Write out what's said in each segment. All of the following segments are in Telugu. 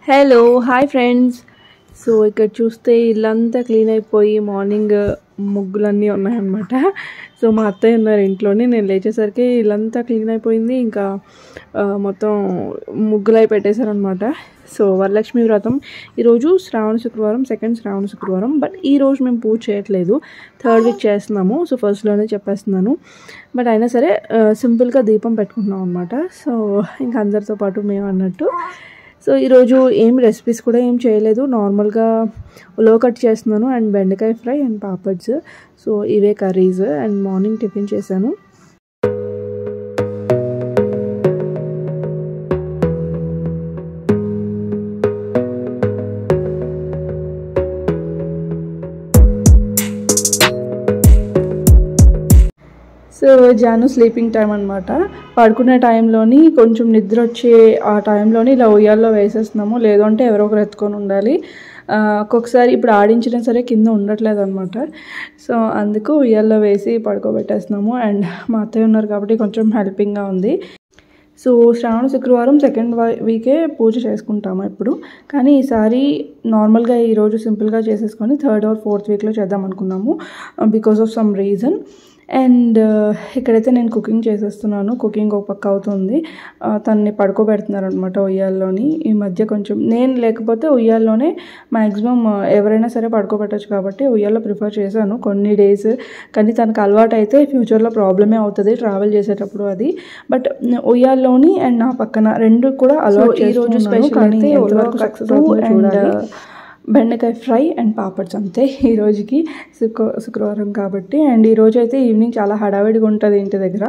హలో హాయ్ ఫ్రెండ్స్ సో ఇక్కడ చూస్తే ఇల్లంతా క్లీన్ అయిపోయి మార్నింగ్ ముగ్గులన్నీ ఉన్నాయన్నమాట సో మా అత్తయ్య ఉన్నారు ఇంట్లోనే నేను లేచేసరికి ఇల్లంతా క్లీన్ అయిపోయింది ఇంకా ఆ, మొత్తం ముగ్గులు అయి పెట్టేశారనమాట సో వరలక్ష్మి వ్రతం ఈరోజు శ్రావణ శుక్రవారం సెకండ్ శ్రావణ శుక్రవారం బట్ ఈ రోజు మేము పూజ చేయట్లేదు థర్డ్ వీక్ చేస్తున్నాము సో ఫస్ట్లోనే చెప్పేస్తున్నాను బట్ అయినా సరే ఆ, సింపుల్గా దీపం పెట్టుకుంటున్నాం అనమాట సో ఇంకా అందరితో పాటు మేము అన్నట్టు సో ఈరోజు ఏం రెసిపీస్ కూడా ఏం చేయలేదు నార్మల్గా ఉలో కట్ చేస్తున్నాను అండ్ బెండకాయ ఫ్రై అండ్ పాపడ్స్ సో ఇవే కర్రీస్ అండ్ మార్నింగ్ టిఫిన్ చేశాను సో జాను స్లీపింగ్ టైం అనమాట పడుకునే టైంలోని కొంచెం నిద్ర వచ్చే ఆ టైంలోని ఇలా ఉయ్యాల్లో వేసేస్తున్నాము లేదంటే ఎవరో ఒకరు ఎత్తుకొని ఉండాలి ఆ, ఒక్కొక్కసారి ఇప్పుడు ఆడించినా సరే కింద ఉండట్లేదు అనమాట సో అందుకు ఉయ్యాల్లో వేసి పడుకోబెట్టేస్తున్నాము అండ్ మా అత్తయ్య ఉన్నారు కాబట్టి కొంచెం హెల్పింగ్గా ఉంది సో శ్రావణ శుక్రవారం సెకండ్ వీకే పూజ చేసుకుంటాము ఇప్పుడు కానీ ఈసారి నార్మల్గా ఈరోజు సింపుల్గా చేసేసుకొని థర్డ్ ఆర్ ఫోర్త్ వీక్లో చేద్దాం అనుకున్నాము because of some reason and ఇక్కడైతే నేను కుకింగ్ చేసేస్తున్నాను కుకింగ్ ఒక పక్క అవుతుంది ఆ, తనని పడుకోబెడుతున్నారు అనమాట ఉయ్యాల్లోని ఈ మధ్య కొంచెం నేను లేకపోతే ఉయ్యాల్లోనే మ్యాక్సిమం ఎవరైనా సరే పడుకోబెట్టచ్చు కాబట్టి ఉయ్యాల్లో ప్రిఫర్ చేశాను కొన్ని డేస్ కానీ తనకు అలవాటు అయితే ఫ్యూచర్లో ప్రాబ్లమే అవుతుంది ట్రావెల్ చేసేటప్పుడు అది బట్ ఉయ్యాల్లోని అండ్ నా పక్కన రెండు కూడా అలవాటు ఈ రోజు స్పెషల్ అయితే ఎంతవరకు సక్సెస్ అవుతుందో చూడాలి బెండకాయ ఫ్రై అండ్ పాపడ్స్ అంతే ఈ రోజుకి శుక్ర శుక్రవారం కాబట్టి అండ్ ఈ రోజు అయితే ఈవినింగ్ చాలా హడావిడిగా ఉంటుంది ఇంటి దగ్గర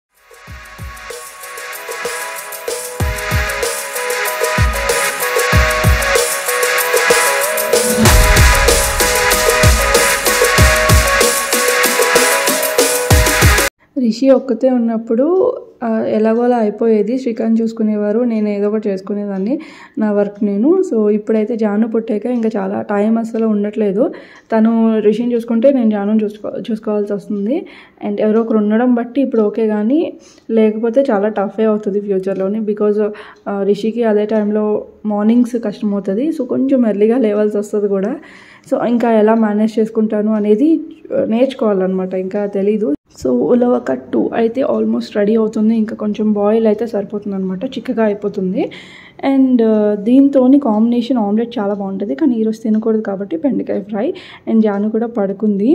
రిషి ఒక్కతే ఉన్నప్పుడు ఆ, ఎలాగోలా అయిపోయేది శ్రీకాంత్ చూసుకునేవారు నేను ఏదో ఒకటి చేసుకునేదాన్ని నా వర్క్ నేను సో ఇప్పుడైతే జాను పుట్టాక ఇంకా చాలా టైం అసలు ఉండట్లేదు తను రిషిని చూసుకుంటే నేను జాను చూసుకో చూసుకోవాల్సి వస్తుంది అండ్ ఎవరో ఒకరు ఉండడం బట్టి ఇప్పుడు ఓకే కానీ లేకపోతే చాలా టఫే అవుతుంది ఫ్యూచర్లోని బికాజ్ రిషికి అదే టైంలో మార్నింగ్స్ కష్టమవుతుంది సో కొంచెం ఎర్లీగా లేవాల్సి వస్తుంది కూడా సో ఇంకా ఎలా మేనేజ్ చేసుకుంటాను అనేది ఆ, నేర్చుకోవాలన్నమాట ఇంకా తెలీదు సో ఉలవ కట్టు అయితే ఆల్మోస్ట్ రెడీ అవుతుంది ఇంకా కొంచెం బాయిల్ అయితే సరిపోతుంది అనమాట చిక్కగా అయిపోతుంది అండ్ దీంతో కాంబినేషన్ ఆమ్లెట్ చాలా బాగుంటుంది కానీ ఈరోజు తినకూడదు కాబట్టి బెండకాయ ఫ్రై అండ్ జాను కూడా పడుకుంది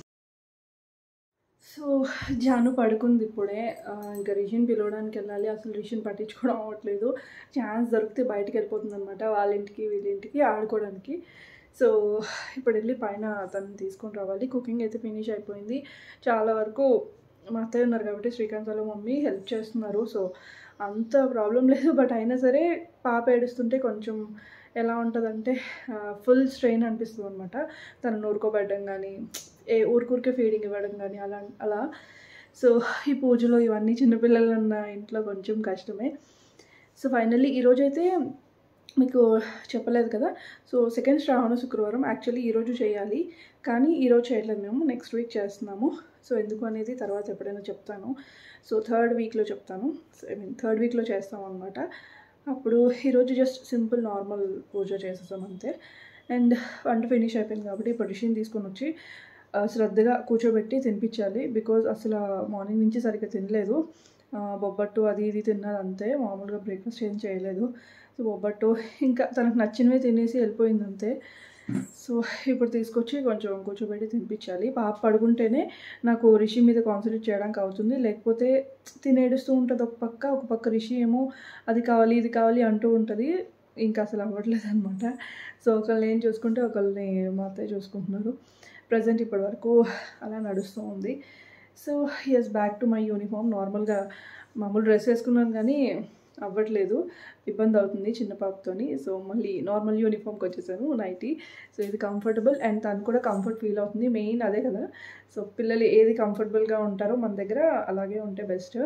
సో జాను పడుకుంది ఇప్పుడే ఆ, ఇంకా రిషన్ పిలవడానికి వెళ్ళాలి అసలు రిషన్ పట్టించుకోవడం అవ్వట్లేదు ఛాన్స్ దొరికితే బయటికి వెళ్ళిపోతుంది అనమాట వాళ్ళ ఇంటికి వీళ్ళ ఇంటికి ఆడుకోవడానికి సో ఇప్పుడు వెళ్ళి పైన తను తీసుకొని రావాలి కుకింగ్ అయితే ఫినిష్ అయిపోయింది చాలా వరకు మా అత్తయ్య ఉన్నారు కాబట్టి శ్రీకాంత్ వాళ్ళ మమ్మీ హెల్ప్ చేస్తున్నారు సో అంత ప్రాబ్లం లేదు బట్ అయినా సరే పాప ఏడుస్తుంటే కొంచెం ఎలా ఉంటుందంటే ఫుల్ స్ట్రెయిన్ అనిపిస్తుంది అనమాట తను నూరుకోబెట్టడం కానీ ఏ ఊరికూరికే ఫీడింగ్ ఇవ్వడం కానీ అలా అలా సో ఈ పూజలో ఇవన్నీ చిన్నపిల్లలు ఉన్న ఇంట్లో కొంచెం కష్టమే సో ఫైనల్లీ ఈరోజైతే మీకు చెప్పలేదు కదా సో సెకండ్ శ్రావణ శుక్రవారం యాక్చువల్లీ ఈరోజు చేయాలి కానీ ఈరోజు చేయట్లేదు మేము నెక్స్ట్ వీక్ చేస్తున్నాము సో ఎందుకు అనేది తర్వాత ఎప్పుడైనా చెప్తాను సో థర్డ్ వీక్లో చెప్తాను ఐ మీన్ థర్డ్ వీక్లో చేస్తాం అనమాట అప్పుడు ఈరోజు జస్ట్ సింపుల్ నార్మల్ పూజ చేసేసాం అంతే అండ్ వంట ఫినిష్ అయిపోయింది కాబట్టి ఇప్పుడు రిషిని తీసుకొని వచ్చి ఆ, శ్రద్ధగా కూర్చోబెట్టి తినిపించాలి బికాజ్ అసలు మార్నింగ్ నుంచి సరిగ్గా తినలేదు ఆ, బొబ్బట్టు అది ఇది తిన్నది అంతే మామూలుగా బ్రేక్ఫాస్ట్ ఏం చేయలేదు సో బొబ్బట్టు ఇంకా తనకు నచ్చినవే తినేసి వెళ్ళిపోయింది అంతే సో ఇప్పుడు తీసుకొచ్చి కొంచెం కూర్చోబెట్టి తినిపించాలి పాప పడుకుంటేనే నాకు రిషి మీద కాన్సన్ట్రేట్ చేయడానికి అవుతుంది లేకపోతే తినేడుస్తూ ఉంటుంది ఒక పక్క ఒక పక్క రిషి ఏమో అది కావాలి ఇది కావాలి అంటూ ఉంటుంది ఇంకా అసలు అవ్వట్లేదు అనమాట సో ఒకళ్ళని నేను చూసుకుంటే ఒకళ్ళని మా అత్తయ్య చూసుకుంటున్నారు ప్రజెంట్ ఇప్పటి వరకు అలా నడుస్తూ ఉంది so yes back to my uniform నార్మల్గా మామూలు డ్రెస్ వేసుకున్నాను కానీ అవ్వట్లేదు ఇబ్బంది అవుతుంది చిన్న పాపతోని సో మళ్ళీ నార్మల్ యూనిఫామ్కి వచ్చేసాను నైటీ సో ఇది కంఫర్టబుల్ అండ్ తను కూడా కంఫర్ట్ ఫీల్ అవుతుంది మెయిన్ అదే కదా సో పిల్లలు ఏది కంఫర్టబుల్గా ఉంటారో మన దగ్గర అలాగే ఉంటే బెస్ట్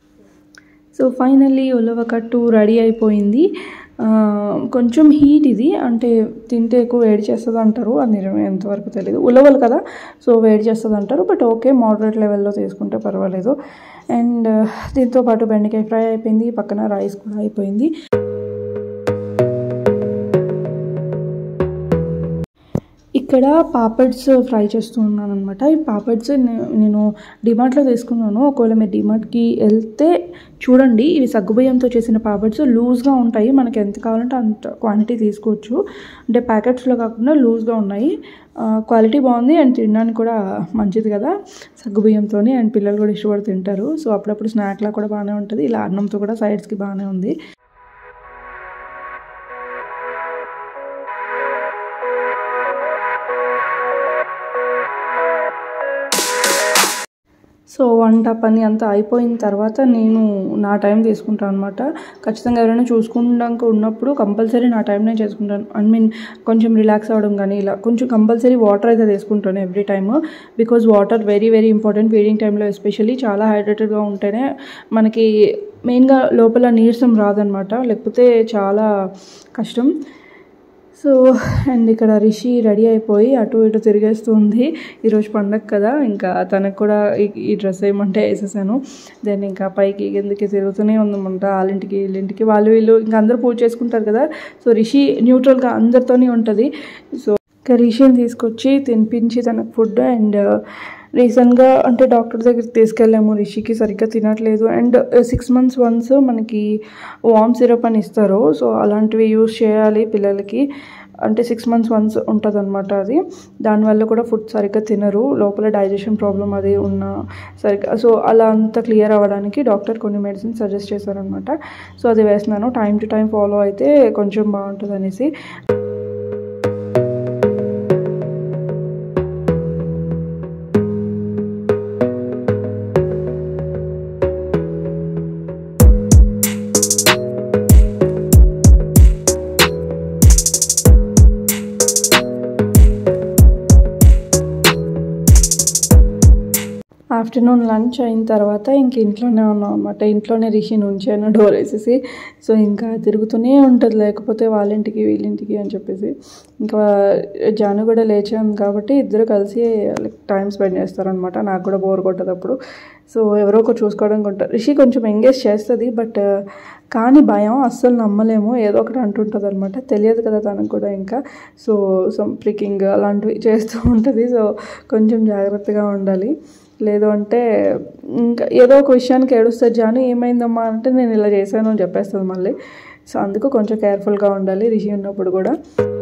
సో ఫైనల్లీ ఉలవ కట్టు రెడీ అయిపోయింది ఆ, కొంచెం హీట్ ఇది అంటే తింటే ఎక్కువ వేడి చేస్తుంది అంటారు అది నిజమే ఎంతవరకు తెలియదు ఉలవలు కదా సో వేడి చేస్తుంది అంటారు బట్ ఓకే మోడరేట్ లెవెల్లో తీసుకుంటే పర్వాలేదు అండ్ దీంతో పాటు బెండకాయ ఫ్రై అయిపోయింది పక్కన రైస్ కూడా అయిపోయింది ఇక్కడ పాపడ్స్ ఫ్రై చేస్తూ ఉన్నాను అనమాట ఈ పాపడ్స్ నేను డిమార్ట్లో తీసుకున్నాను ఒకవేళ మీరు డిమార్ట్కి వెళ్తే చూడండి ఇవి సగ్గుబియ్యంతో చేసిన పాపడ్స్ లూజ్గా ఉంటాయి మనకి ఎంత కావాలంటే అంత క్వాంటిటీ తీసుకోవచ్చు అంటే ప్యాకెట్స్లో కాకుండా లూజ్గా ఉన్నాయి క్వాలిటీ బాగుంది అండ్ తినడానికి కూడా మంచిది కదా సగ్గుబియ్యంతో అండ్ పిల్లలు కూడా ఇష్టపడి తింటారు సో అప్పుడప్పుడు స్నాక్లా కూడా బాగానే ఉంటుంది ఇలా అన్నంతో కూడా సైడ్స్కి బాగానే ఉంది సో వంట పని అంతా అయిపోయిన తర్వాత నేను నా టైం తీసుకుంటాను అనమాట ఖచ్చితంగా ఎవరైనా చూసుకుంటాక ఉన్నప్పుడు కంపల్సరీ నా టైం నేను చేసుకుంటాను ఐ మీన్ కొంచెం రిలాక్స్ అవ్వడం కానీ ఇలా కొంచెం కంపల్సరీ వాటర్ అయితే తీసుకుంటాను every time because water very very important feeding టైంలో ఎస్పెషల్లీ చాలా హైడ్రేటెడ్గా ఉంటేనే మనకి మెయిన్గా లోపల నీరసం రాదనమాట లేకపోతే చాలా కష్టం సో అండ్ ఇక్కడ రిషి రెడీ అయిపోయి అటు ఇటు తిరిగేస్తుంది ఈరోజు పండగ కదా ఇంకా తనకు కూడా ఈ డ్రెస్ వేయమంటే వేసేసాను దెన్ ఇంకా పైకి కిందకి తిరుగుతూనే ఉందన్నమాట వాళ్ళింటికి వీళ్ళింటికి వాళ్ళు వీళ్ళు ఇంకా అందరూ పూజ చేసుకుంటారు కదా సో రిషి న్యూట్రల్గా అందరితోనే ఉంటుంది సో ఇంకా రిషిని తీసుకొచ్చి తినిపించి తనకు ఫుడ్ అండ్ రీసెంట్గా అంటే డాక్టర్ దగ్గరికి తీసుకెళ్ళాము రిషికి సరిగ్గా తినట్లేదు అండ్ సిక్స్ మంత్స్ వన్స్ మనకి వామ్ సిరప్ అని ఇస్తారు సో అలాంటివి యూస్ చేయాలి పిల్లలకి అంటే సిక్స్ మంత్స్ వన్స్ ఉంటుంది అనమాట అది దానివల్ల కూడా ఫుడ్ సరిగ్గా తినరు లోపల డైజెషన్ ప్రాబ్లం అది ఉన్న సరిగ్గా సో అలా అంతా క్లియర్ అవ్వడానికి డాక్టర్ కొన్ని మెడిసిన్ సజెస్ట్ చేశారనమాట సో అది వేస్తున్నాను టైం టు టైం ఫాలో అయితే కొంచెం బాగుంటుంది అనేసి ఆఫ్టర్నూన్ లంచ్ అయిన తర్వాత ఇంక ఇంట్లోనే ఉన్నాం అనమాట ఇంట్లోనే రిషిని ఉంచాను డోర్ వేసేసి సో ఇంకా తిరుగుతూనే ఉంటుంది లేకపోతే వాళ్ళ ఇంటికి వీళ్ళింటికి అని చెప్పేసి ఇంకా జాను కూడా లేచాను కాబట్టి ఇద్దరు కలిసి టైం స్పెండ్ చేస్తారనమాట నాకు కూడా బోర్ కొట్టదు అప్పుడు సో ఎవరో ఒకరు చూసుకోవడానికి ఉంటారు రిషి కొంచెం ఎంగేజ్ చేస్తుంది బట్ కానీ భయం అస్సలు నమ్మలేము ఏదో ఒకటి అంటుంటుంది అనమాట తెలియదు కదా తనకు కూడా ఇంకా సో సమ్ ప్రికింగ్ అలాంటివి చేస్తూ ఉంటుంది సో కొంచెం జాగ్రత్తగా ఉండాలి లేదు అంటే ఇంకా ఏదో ఒక విషయానికి ఏడుస్తుంది జాను ఏమైందమ్మా అంటే నేను ఇలా చేశాను అని చెప్పేస్తుంది మళ్ళీ సో అందుకు కొంచెం కేర్ఫుల్గా ఉండాలి రిషి ఉన్నప్పుడు కూడా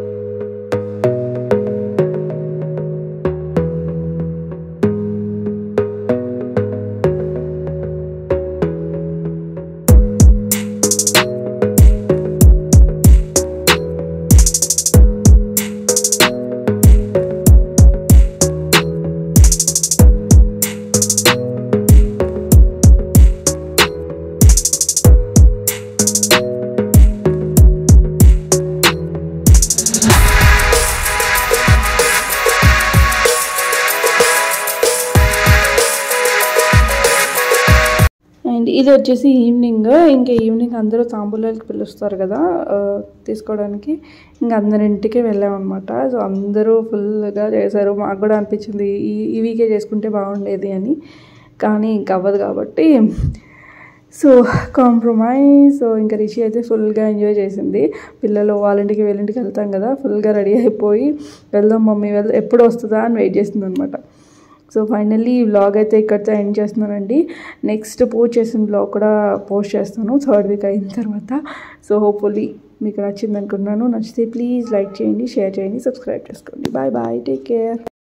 అండ్ ఇది వచ్చేసి ఈవినింగ్ ఇంకా ఈవినింగ్ అందరూ తాంబూలాలకి పిలుస్తారు కదా ఆ, తీసుకోవడానికి ఇంకా అందరింటికి వెళ్ళామన్నమాట సో అందరూ ఫుల్గా చేశారు మాకు కూడా అనిపించింది ఈ ఈ వీకే చేసుకుంటే బాగుండేది అని కానీ ఇంక అవ్వదు కాబట్టి సో కాంప్రమైజ్ సో ఇంకా రిషి అయితే ఫుల్గా ఎంజాయ్ చేసింది పిల్లలు వాళ్ళ ఇంటికి వీళ్ళింటికి వెళ్తాం కదా ఫుల్గా రెడీ అయిపోయి వెళ్దాం మమ్మీ వెళ్దాం ఎప్పుడు వస్తుందా అని వెయిట్ చేస్తుంది అనమాట సో ఫైనల్లీ ఈ వ్లాగ్ అయితే ఇక్కడితో ఎండ్ చేస్తున్నానండి నెక్స్ట్ పోస్ట్ చేసిన వ్లాగ్ కూడా పోస్ట్ చేస్తాను థర్డ్ వీక్ అయిన తర్వాత సో హోప్ఫుల్లీ మీకు నచ్చింది అనుకుంటున్నాను నచ్చితే ప్లీజ్ లైక్ చేయండి షేర్ చేయండి సబ్స్క్రైబ్ చేసుకోండి బాయ్ బాయ్ టేక్ కేర్